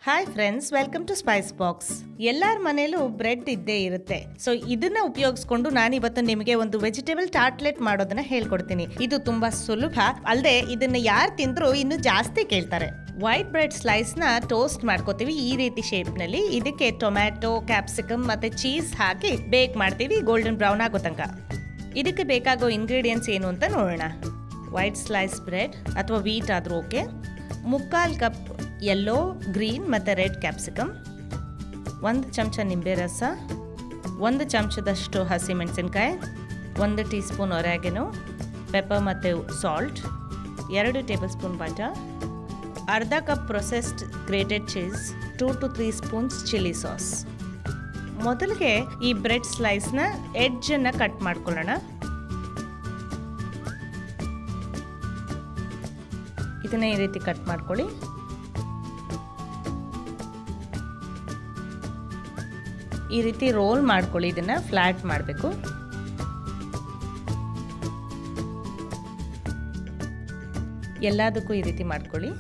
hi friends welcome to spice box ಎಲ್ಲರ ಮನೇಲೂ bread ಇದ್ದೇ ಇರುತ್ತೆ ಸೊ ಇದನ್ನ ಉಪಯೋಗಿಸ್ಕೊಂಡು ನಾನು ಇವತ್ತು ನಿಮಗೆ ಒಂದು ವೆಜಿಟೇಬಲ್ ಟಾರ್ಟ್ಲೆಟ್ ಮಾಡೋದನ್ನ ಹೇಳ್ಕೊಡ್ತೀನಿ ಇದು ತುಂಬಾ ಸುಲಭ ಅಲ್ಲದೆ ಇದನ್ನ ಯಾರು ತಿಂದ್ರು ಇನ್ನು ಜಾಸ್ತಿ ಕೇಳ್ತಾರೆ ವೈಟ್ ಬ್ರೆಡ್ ಸ್ಲೈಸ್ ನ ಟೋಸ್ಟ್ ಮಾಡ್ಕೋತೀವಿ ಈ ರೀತಿ ಶೇಪ್ ನಲ್ಲಿ ಇದಕ್ಕೆ ಟೊಮ್ಯಾಟೊ ಕ್ಯಾಪ್ಸಿಕಮ್ ಮತ್ತೆ ಚೀಸ್ ಹಾಕಿ ಬೇಕ್ ಮಾಡ್ತೀವಿ ಗೋಲ್ಡನ್ ಬ್ರೌನ್ ಆಗೋ ತನಕ ಇದಕ್ಕೆ ಬೇಕಾಗೋ ಇಂಗ್ರೀಡಿಯೆಂಟ್ಸ್ ಏನು ಅಂತ ನೋಡೋಣ ವೈಟ್ ಸ್ಲೈಸ್ ಬ್ರೆಡ್ ಅಥವಾ ವೀಟ್ ಆದರೂ ಓಕೆ ಮುಕ್ಕಾಲು ಕಪ್ ಯೆಲ್ಲೋ ಗ್ರೀನ್ ಮತ್ತು ರೆಡ್ ಕ್ಯಾಪ್ಸಿಕಮ್ ಒಂದು ಚಮಚ ನಿಂಬೆ ರಸ ಒಂದು ಚಮಚದಷ್ಟು ಹಸಿಮೆಣಸಿನ್ಕಾಯಿ ಒಂದು ಟೀ ಸ್ಪೂನ್ ಒರ್ಯಾಗೆನೋ ಪೆಪ್ಪರ್ ಮತ್ತು ಸಾಲ್ಟ್ ಎರಡು ಟೇಬಲ್ ಸ್ಪೂನ್ ಬಟರ್ ಅರ್ಧ cup processed grated cheese two to three spoons chilli sauce ಮೊದಲಿಗೆ ಈ ಬ್ರೆಡ್ ಸ್ಲೈಸ್ನ ಎಡ್ಜನ್ನು ಕಟ್ ಮಾಡ್ಕೊಳ್ಳೋಣ ಇದನ್ನ ಈ ರೀತಿ ಕಟ್ ಮಾಡ್ಕೊಳ್ಳಿ ಈ ರೀತಿ ರೋಲ್ ಮಾಡ್ಕೊಳ್ಳಿ ಇದನ್ನ ಫ್ಲಾಟ್ ಮಾಡಬೇಕು ಎಲ್ಲದಕ್ಕೂ ಈ ರೀತಿ ಮಾಡ್ಕೊಳ್ಳಿ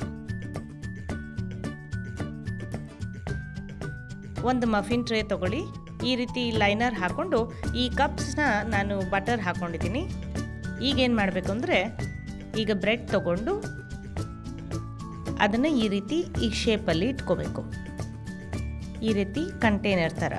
ಒಂದು ಮಫಿನ್ ಟ್ರೇ ತಗೊಳ್ಳಿ ಈ ರೀತಿ ಲೈನರ್ ಹಾಕೊಂಡು ಈ ಕಪ್ಸ್ನ ನಾನು ಬಟರ್ ಹಾಕೊಂಡಿದ್ದೀನಿ ಈಗೇನು ಮಾಡಬೇಕು ಅಂದರೆ ಈಗ ಬ್ರೆಡ್ ತಗೊಂಡು ಅದನ್ನು ಈ ರೀತಿ ಈ ಶೇಪಲ್ಲಿ ಇಟ್ಕೋಬೇಕು ಈ ರೀತಿ ಕಂಟೈನರ್ ಥರ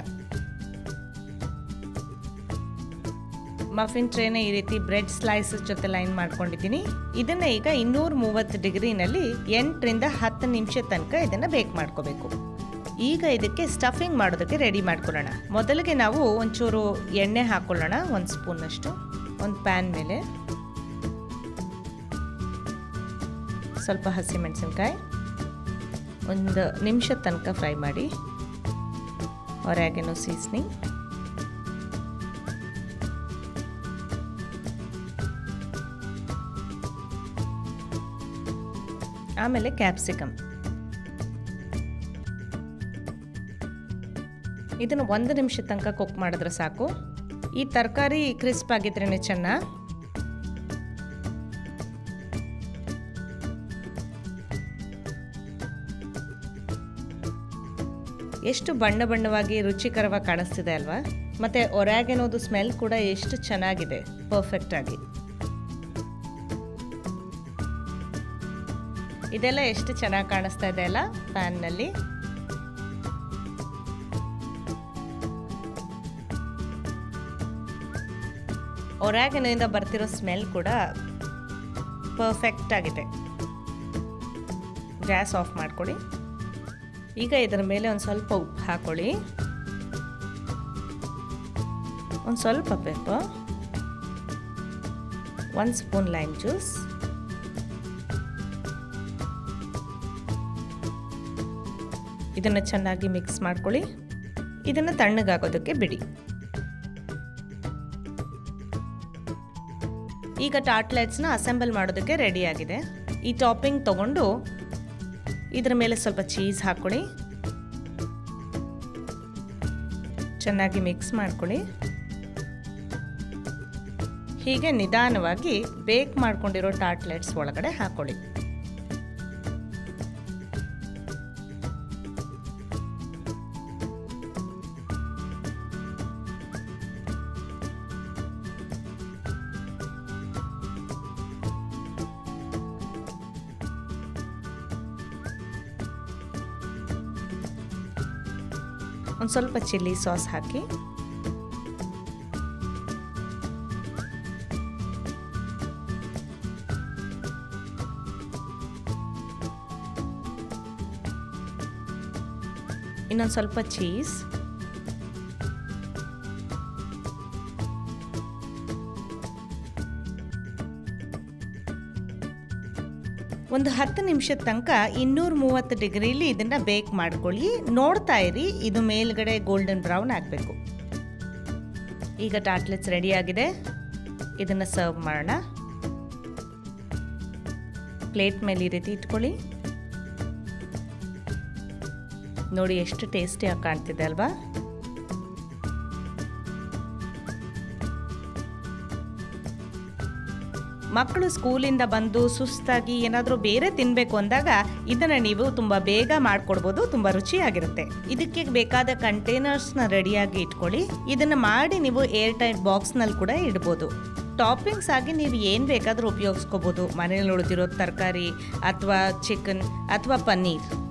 ಮಫಿನ್ ಟ್ರೇನ ಈ ರೀತಿ ಬ್ರೆಡ್ ಸ್ಲೈಸಸ್ ಜೊತೆ ಲೈನ್ ಮಾಡ್ಕೊಂಡಿದ್ದೀನಿ ಇದನ್ನ ಈಗ ಇನ್ನೂರ ಮೂವತ್ತು ಡಿಗ್ರಿನಲ್ಲಿ ಎಂಟರಿಂದ ಹತ್ತು ನಿಮಿಷ ತನಕ ಇದನ್ನ ಬೇಕ್ ಮಾಡ್ಕೋಬೇಕು ಈಗ ಇದಕ್ಕೆ ಸ್ಟಫಿಂಗ್ ಮಾಡೋದಕ್ಕೆ ರೆಡಿ ಮಾಡ್ಕೊಳ್ಳೋಣ ಮೊದಲಿಗೆ ನಾವು ಒಂಚೂರು ಎಣ್ಣೆ ಹಾಕೊಳ್ಳೋಣ ಒಂದು ಸ್ಪೂನಷ್ಟು ಒಂದು ಪ್ಯಾನ್ ಮೇಲೆ ಸ್ವಲ್ಪ ಹಸಿಮೆಣಸಿನ್ಕಾಯಿ ಒಂದು ನಿಮಿಷ ತನಕ ಫ್ರೈ ಮಾಡಿ ಹೊರಗೇನು ಸೀಸ್ನಿಂಗ್ ಆಮೇಲೆ ಕ್ಯಾಪ್ಸಿಕಮ್ ಇದನ್ನು ಒಂದು ನಿಮಿಷ ತನಕ ಕುಕ್ ಮಾಡಿದ್ರೆ ಸಾಕು ಈ ತರಕಾರಿ ಕ್ರಿಸ್ಪ್ ಆಗಿದ್ರೇ ಚೆನ್ನ ಎಷ್ಟು ಬಣ್ಣ ಬಣ್ಣವಾಗಿ ರುಚಿಕರವಾಗಿ ಕಾಣಿಸ್ತಿದೆ ಅಲ್ವಾ ಮತ್ತೆ ಒರ್ಯಾಗೆನೋದು ಸ್ಮೆಲ್ ಕೂಡ ಎಷ್ಟು ಚೆನ್ನಾಗಿದೆ ಪರ್ಫೆಕ್ಟ್ ಆಗಿ ಇದೆಲ್ಲ ಎಷ್ಟು ಚೆನ್ನಾಗಿ ಕಾಣಿಸ್ತಾ ಇದೆ ಅಲ್ಲ ಪ್ಯಾನ್ನಲ್ಲಿ ಒರ್ಯಾಗನಿಂದ ಬರ್ತಿರೋ ಸ್ಮೆಲ್ ಕೂಡ ಪರ್ಫೆಕ್ಟ್ ಆಗಿದೆ ಗ್ಯಾಸ್ ಆಫ್ ಮಾಡ್ಕೊಳ್ಳಿ ಈಗ ಇದರ ಮೇಲೆ ಒಂದು ಸ್ವಲ್ಪ ಉಪ್ಪು ಹಾಕೊಳ್ಳಿ ಒಂದು ಸ್ವಲ್ಪ ಪೆಪ್ಪರ್ ಒಂದು ಸ್ಪೂನ್ ಲೈಮ್ ಜ್ಯೂಸ್ ಇದನ್ನು ಚೆನ್ನಾಗಿ ಮಿಕ್ಸ್ ಮಾಡ್ಕೊಳ್ಳಿ ಇದನ್ನು ತಣ್ಣಗಾಗೋದಕ್ಕೆ ಬಿಡಿ ಈಗ ಟಾಟ್ಲೆಟ್ಸ್ನ ಅಸೆಂಬಲ್ ಮಾಡೋದಕ್ಕೆ ರೆಡಿ ಆಗಿದೆ ಈ ಟಾಪಿಂಗ್ ತಗೊಂಡು ಇದರ ಮೇಲೆ ಸ್ವಲ್ಪ ಚೀಸ್ ಹಾಕೊಳ್ಳಿ ಚೆನ್ನಾಗಿ ಮಿಕ್ಸ್ ಮಾಡ್ಕೊಳ್ಳಿ ಹೀಗೆ ನಿಧಾನವಾಗಿ ಬೇಕ್ ಮಾಡ್ಕೊಂಡಿರೋ ಟಾಟ್ಲೆಟ್ಸ್ ಒಳಗಡೆ ಹಾಕೊಳ್ಳಿ ಒಂದು ಸ್ವಲ್ಪ ಚಿಲ್ಲಿ ಸಾಸ್ ಹಾಕಿ ಇನ್ನೊಂದು ಸ್ವಲ್ಪ ಚೀಸ್ ಒಂದು ಹತ್ತು ನಿಮಿಷದ ತನಕ ಇನ್ನೂರ ಮೂವತ್ತು ಡಿಗ್ರಿಲಿ ಇದನ್ನು ಬೇಕ್ ಮಾಡ್ಕೊಳ್ಳಿ ನೋಡ್ತಾ ಇರಿ ಇದು ಮೇಲ್ಗಡೆ ಗೋಲ್ಡನ್ ಬ್ರೌನ್ ಆಗಬೇಕು ಈಗ ಟಾಟ್ಲೆಟ್ಸ್ ರೆಡಿ ಆಗಿದೆ ಇದನ್ನು ಸರ್ವ್ ಮಾಡೋಣ ಪ್ಲೇಟ್ ಮೇಲೆ ಈ ರೀತಿ ಇಟ್ಕೊಳ್ಳಿ ನೋಡಿ ಎಷ್ಟು ಟೇಸ್ಟಿಯಾಗಿ ಕಾಣ್ತಿದೆ ಅಲ್ವಾ ಮಕ್ಕಳು ಸ್ಕೂಲಿಂದ ಬಂದು ಸುಸ್ತಾಗಿ ಏನಾದರೂ ಬೇರೆ ತಿನ್ನಬೇಕು ಅಂದಾಗ ಇದನ್ನು ನೀವು ತುಂಬ ಬೇಗ ಮಾಡಿಕೊಡ್ಬೋದು ತುಂಬ ರುಚಿಯಾಗಿರುತ್ತೆ ಇದಕ್ಕೆ ಬೇಕಾದ ಕಂಟೈನರ್ಸ್ನ ರೆಡಿಯಾಗಿ ಇಟ್ಕೊಳ್ಳಿ ಇದನ್ನು ಮಾಡಿ ನೀವು ಏರ್ ಟೈಟ್ ಬಾಕ್ಸ್ನಲ್ಲಿ ಕೂಡ ಇಡ್ಬೋದು ಟಾಪಿಂಗ್ಸ್ ಆಗಿ ನೀವು ಏನು ಬೇಕಾದರೂ ಉಪಯೋಗಿಸ್ಕೋಬೋದು ಮನೇಲಿ ಉಳಿದಿರೋ ತರಕಾರಿ ಅಥವಾ ಚಿಕನ್ ಅಥವಾ ಪನ್ನೀರ್